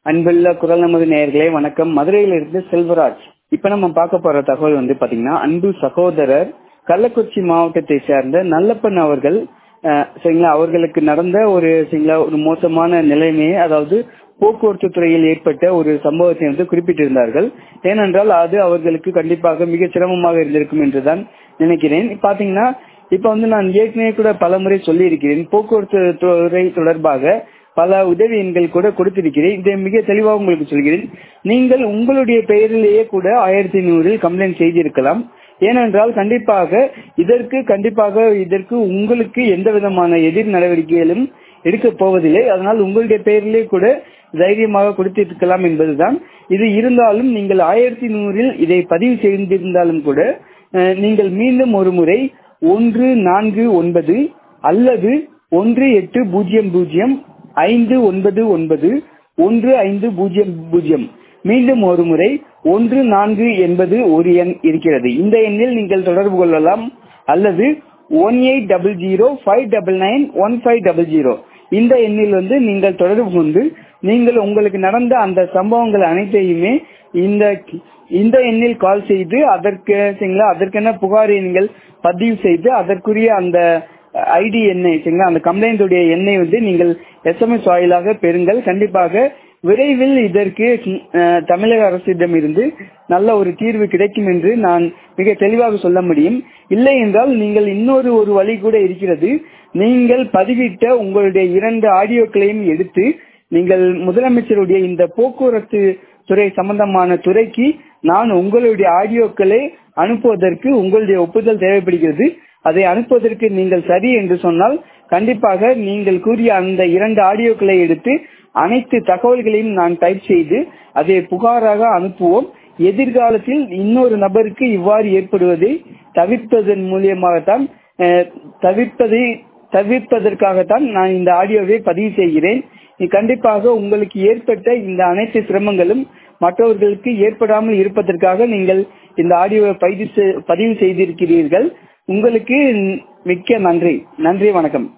அன்புள்ள குரல் நமது நேயர்களே வணக்கம் மதுரையிலிருந்து செல்வராஜ் இப்ப நம்ம பார்க்க போற தகவல் வந்து பாத்தீங்கன்னா அன்பு சகோதரர் கள்ளக்குறிச்சி மாவட்டத்தை சேர்ந்த நல்லப்பன் அவர்கள் அஹ், சரிங்களா அவர்களுக்கு நடந்த ஒரு சரிங்களா ஒரு மோசமான நிலைமையை அதாவது போக்குவரத்து துறையில் ஏற்பட்ட ஒரு சம்பவத்தை வந்து குறிப்பிட்டிருந்தார்கள் ஏனென்றால் அது அவர்களுக்கு கண்டிப்பாக மிக சிரமமாக இருந்திருக்கும் என்றுதான் நினைக்கிறேன் பாத்தீங்கன்னா இப்ப வந்து நான் ஏற்கனவே கூட பல முறை சொல்லியிருக்கிறேன் போக்குவரத்து துறை தொடர்பாக பல உதவி எண்கள் கூட கொடுத்திருக்கிறேன் இதை மிக தெளிவாக உங்களுக்கு சொல்கிறேன் நீங்கள் உங்களுடைய பெயரிலேயே கூட ஆயிரத்தி நூறில் கம்ப்ளைண்ட் செய்திருக்கலாம் ஏனென்றால் கண்டிப்பாக இதற்கு கண்டிப்பாக இதற்கு உங்களுக்கு எந்த விதமான எதிர் நடவடிக்கைகளும் எடுக்க போவதில்லை அதனால் உங்களுடைய பெயரிலே கூட தைரியமாக கொடுத்திருக்கலாம் என்பதுதான் இது இருந்தாலும் நீங்கள் ஆயிரத்தி நூறில் இதை பதிவு செய்திருந்தாலும் கூட அஹ், நீங்கள் மீண்டும் ஒரு முறை ஒன்று நான்கு ஒன்பது அல்லது ஒன்று எட்டு பூஜ்ஜியம் பூஜ்ஜியம் ஐந்து ஒன்பது ஒன்பது ஒன்று ஐந்து பூஜ்ஜியம் பூஜ்ஜியம் மீண்டும் ஒரு முறை ஒன்று நான்கு என்பது ஒரு எண் இருக்கிறது இந்த எண்ணில் நீங்கள் தொடர்பு கொள்ளலாம் அல்லது one eight double zero five double nine one five double zero இந்த எண்ணில் வந்து நீங்கள் தொடர்பு கொண்டு நீங்கள் உங்களுக்கு நடந்த அந்த சம்பவங்கள் அனைத்தையுமே இந்த இந்த எண்ணில் கால் செய்து அதற்கு சரிங்களா அதற்கென புகாரை நீங்கள் பதிவு செய்து அதற்குரிய அந்த ஐடி எண்ணை சரிங்களா அந்த கம்ப்ளைண்ட் உடைய எண்ணை வந்து நீங்கள் எஸ்எம்எஸ் வாயிலாக பெறுங்கள் கண்டிப்பாக விரைவில் இதற்கு அஹ், தமிழக அரசிடம் இருந்து நல்ல ஒரு தீர்வு கிடைக்கும் என்று நான் மிக தெளிவாக சொல்ல முடியும் இல்லை என்றால் நீங்கள் இன்னொரு ஒரு வழி கூட இருக்கிறது நீங்கள் பதிவிட்ட உங்களுடைய இரண்டு ஆடியோக்களையும் எடுத்து நீங்கள் முதலமைச்சருடைய இந்த போக்குவரத்து துறை சம்பந்தமான துறைக்கு நான் உங்களுடைய ஆடியோக்களை அனுப்புவதற்கு உங்களுடைய ஒப்புதல் தேவைப்படுகிறது அதை அனுப்புவதற்கு நீங்கள் சரி என்று சொன்னால் கண்டிப்பாக நீங்கள் கூறிய அந்த இரண்டு ஆடியோக்களை எடுத்து அனைத்து தகவல்களையும் நான் டைப் செய்து அதை புகாராக அனுப்புவோம் எதிர்காலத்தில் இன்னொரு நபருக்கு இவ்வாறு ஏற்படுவதை தவிர்ப்பதன் மூலியமாகத்தான் அஹ், தவிர்ப்பதை தவிர்ப்பதற்காகத்தான் நான் இந்த ஆடியோவை பதிவு செய்கிறேன் இது கண்டிப்பாக உங்களுக்கு ஏற்பட்ட இந்த அனைத்து சிரமங்களும் மற்றவர்களுக்கு ஏற்படாமல் இருப்பதற்காக நீங்கள் இந்த ஆடியோவை பதிவு செ- பதிவு செய்திருக்கிறீர்கள் உங்களுக்கு மிக்க நன்றி நன்றி வணக்கம்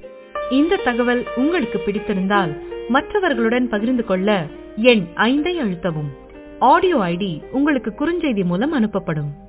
இந்த தகவல் உங்களுக்கு பிடித்திருந்தால் மற்றவர்களுடன் பகிர்ந்து கொள்ள எண் ஐந்தை அழுத்தவும் ஆடியோ ஐடி உங்களுக்கு குறுஞ்செய்தி மூலம் அனுப்பப்படும்